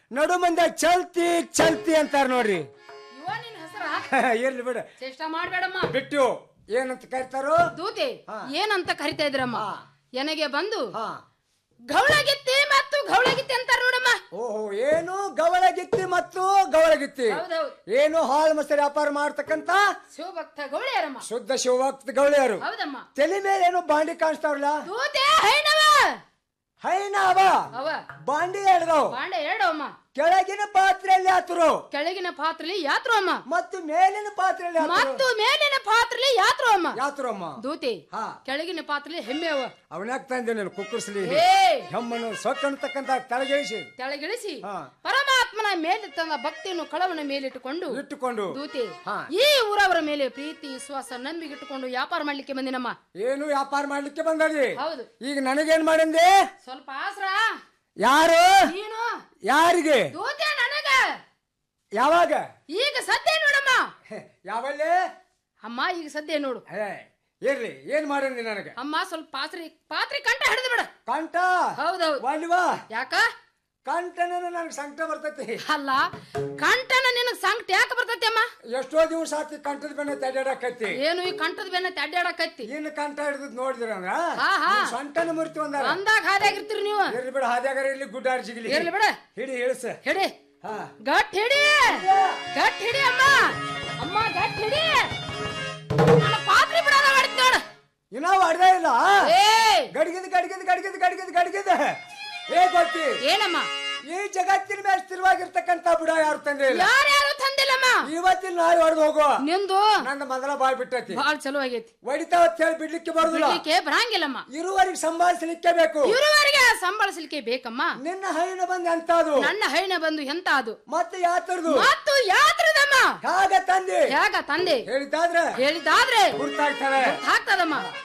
ನಡು ಮಂದಿ ಚಲ್ತಿ ಚಲ್ತಿ ಅಂತಾರ ನೋಡ್ರಿ ಇವ ನಿನ್ ಹೆಸರ ಇರ್ಲಿ ಬಿಡ ಚೇಷ್ಟ ಮಾಡ್ಬೇಡಮ್ಮ ಬಿಟ್ಟು ಏನಂತ ಕರಿತಾರೋ ದೂತೆ ಏನಂತ ಕರಿತಾ ಇದ್ರಮ್ಮ ನನಗೆ ಬಂದು ಹಾ ಗೌಳಗಿತ್ತಿ ಮತ್ತು ಗೌಳಗಿತ್ತಿ ಅಂತಾರ ನೋಡಮ್ಮ ಓಹೋ ಏನು ಗವಳಗಿತ್ತಿ ಮತ್ತು ಗವಳಗಿತ್ತಿ ಹೌದೌದು ಏನು ಹಾಲು ಮೊಸರು ವ್ಯಾಪಾರ ಮಾಡ್ತಕ್ಕಂತ ಶಿವಭಕ್ತ ಗೌಳಿಯರಮ್ಮ ಶುದ್ಧ ಶಿವಭಕ್ತ ಗೌಳಿಯರು ಹೌದಮ್ಮ ತಲೆ ಮೇಲೆ ಏನು ಬಾಂಡಿ ಕಾಣಿಸ್ತಾವ್ರಲ್ಲ ದೂತೆ ಹೈನವ ಹೈನ ಅವ ಅವ ಬಾಂಡಿ ಎಳ್ದವ್ ಬಾಂಡೆ ಎರಡು ಅಮ್ಮ ಕೆಳಗಿನ ಪಾತ್ರೆಯಲ್ಲಿ ಹಾತರು ಕೆಳಗಿನ ಪಾತ್ರೆಲಿ ಯಾತ್ರು ಅಮ್ಮ ಮತ್ತು ಮೇಲಿನ ಪಾತ್ರೆಯಲ್ಲಿ ಹಾತರು ಮತ್ತು ಮೇಲಿನ ಪಾತ್ರೆಲಿ ಯಾತ್ರು ಅಮ್ಮ ಯಾತ್ರು ಅಮ್ಮ ದೂತೆ ಹಾ ಕೆಳಗಿನ ಪಾತ್ರೆಲಿ ಹೆಮ್ಮೆ ಅವ ಅವನ್ಯಾಕ ತಂದೆ ನೀನು ಕುಕ್ಕರ್ಸ್ಲಿ ಏ ಹೆಮ್ಮನ್ನು ಸೊಕ್ಕ ಅಂತಕ್ಕಂತ ತಳಗಿಳಿಸಿ ಕೆಳಗಿಳಿಸಿ ಹಾ. ಪರಮಾತ್ಮನ ಮೇಲೆ ತನ್ನ ಭಕ್ತಿಯನ್ನು ಕಳವನ ಮೇಲಿಟ್ಟುಕೊಂಡು ಇಟ್ಟುಕೊಂಡು ದೂತೆ ಹಾ. ಈ ಊರವರ ಮೇಲೆ ಪ್ರೀತಿ ವಿಶ್ವಾಸ ನಂಬಿಗಿಟ್ಟುಕೊಂಡು ವ್ಯಾಪಾರ ಮಾಡ್ಲಿಕ್ಕೆ ಬಂದಿನಮ್ಮ ಏನು ವ್ಯಾಪಾರ ಮಾಡ್ಲಿಕ್ಕೆ ಬಂದರಿ ಹೌದು ಈಗ ನನಗೇನ್ ಮಾಡಂದೆ ಸ್ವಲ್ಪ ಆಸ್ರ ಯಾರು ನೀನು ಯಾರಿಗೆ ದೂತೆ ನನಗ ಯಾವಾಗ ಈಗ ಸದ್ಯ ನೋಡಮ್ಮ ಹೆ, ಯಾವಲ್ಲೇ ಅಮ್ಮ ಈಗ ಸದ್ಯ ನೋಡು ಹೇ ಇರ್ಲಿ ಏನ್ ಮಾಡಂದಿ ನನಗೆ ಅಮ್ಮ ಸ್ವಲ್ಪ ಪಾತ್ರೆ ಪಾತ್ರೆ ಕಂಠ ಹಿಡಿದು ಬಿಡ ಕಂಠ ಹೌದೌದು ವಾಲಿವಾ ಯಾಕ ಕಂಠನ ನನಗೆ ಸಂಕಟ ಬರ್ತೈತಿ ಅಲ್ಲ ಕಂಠನ ನಿನಗ್ ಸಂಕಟ ಯಾಕೆ ಬರ್ತೈತಿ ಅಮ್ಮ ಎಷ್ಟೋ ದಿವಸ ಆತಿ ಕಂಠದ ಬೆನ್ನ ತಡ್ಯಾಡಕತ್ತಿ ಏನು ಈ ಕಂಠದ ಬೆನ್ನ ತಡ್ಡಾಡಕೈತಿ ಇನ್ನು ಕಂಠ ಹಿಡಿದ್ ನೋಡಿದ್ರ ಹಾ, ಹಾ. ಸೊಂಟನ ಮುರಿತು ಅಂದಾರ ಅಂದಾಗ ಹಾದಾಗಿರ್ತೀರಿ ನೀವು ಇರ್ಲಿ ಬಿಡ ಹಾದ್ಯಾಗಾರ ಇಲ್ಲಿ ಗುಡ್ಡಾರ್ ಜಿಗಿಲಿ ಇರ್ಲಿ ಬಿಡ ಹಿಡಿ ಇಳಿಸ ಹಿಡಿ ಹಾ ಗಟ್ ಹಿಡಿ ಗಟ್ ಹಿಡಿ ಅಮ್ಮ ಅಮ್ಮ ಗಟ್ ಹಿಡಿ ನನ್ನ ಪಾತ್ರೆ ಬಿಡೋದ ಮಾಡಿದ್ ನೋಡು ಇನ್ನ ಹೊಡ್ದೇ ಇಲ್ಲ ಏ ಗಡಿಗಿದ್ ಗಡಿಗಿದ್ ಗಡಿಗಿದ್ ಗಡಿಗಿದ್ ಗಡಿಗಿದ್ ಏ ಗೊತ್ತಿ ಏನಮ್ಮ ಈ ಜಗತ್ತಿನ ಮೇಲೆ ಸ್ಥಿರವಾಗಿರ್ತಕ್ಕಂತ ಬುಡ ಯಾರು ತಂದೆ ಇಲ್ಲ ಯಾರ್ಯಾರು ತಂದಿಲ್ಲಮ್ಮ ಇವತ್ತಿನ ನಾಳೆ ಹೊಡೆದು ಹೋಗು ನಿಂದು ನಂದ ಮೊದಲ ಬಾಯ್ ಬಿಟ್ಟೈತಿ ಬಾಳ್ ಚಲೋ ಆಗೈತಿ ಹೊಡಿತಾವ ಅಂತ ಹೇಳಿ ಬಿಡ್ಲಿಕ್ಕೆ ಬರುದಿಲ್ಲ ಬಿಡ್ಲಿಕ್ಕೆ ಬರಂಗಿಲ್ಲಮ್ಮ ಇರುವರಿಗೆ ಸಂಭಾಳಿಸಲಿಕ್ಕೆ ಬೇಕು ಇರುವರೆಗೆ ಸಂಬಳಿಸ್ಲಿಕ್ಕೆ ಬೇಕಮ್ಮ ನಿನ್ನ ಹೈನ ಬಂದ್ ಎಂತದು ನನ್ನ ಹೈನ ಬಂದು ಎಂತ ಅದು ಮತ್ತೆ ಯಾತರದು ಮತ್ತು ಯಾತ್ರದಮ್ಮ ಹಾಗ ತಂದೆ ಹೇಗ ತಂದೆ ಹೇಳಿದ್ದಾದ್ರೆ ಹೇಳಿದಾದ್ರೆ ಗುರ್ತಾಗ್ತವೆ ಹಾಕ್ತದಮ್ಮ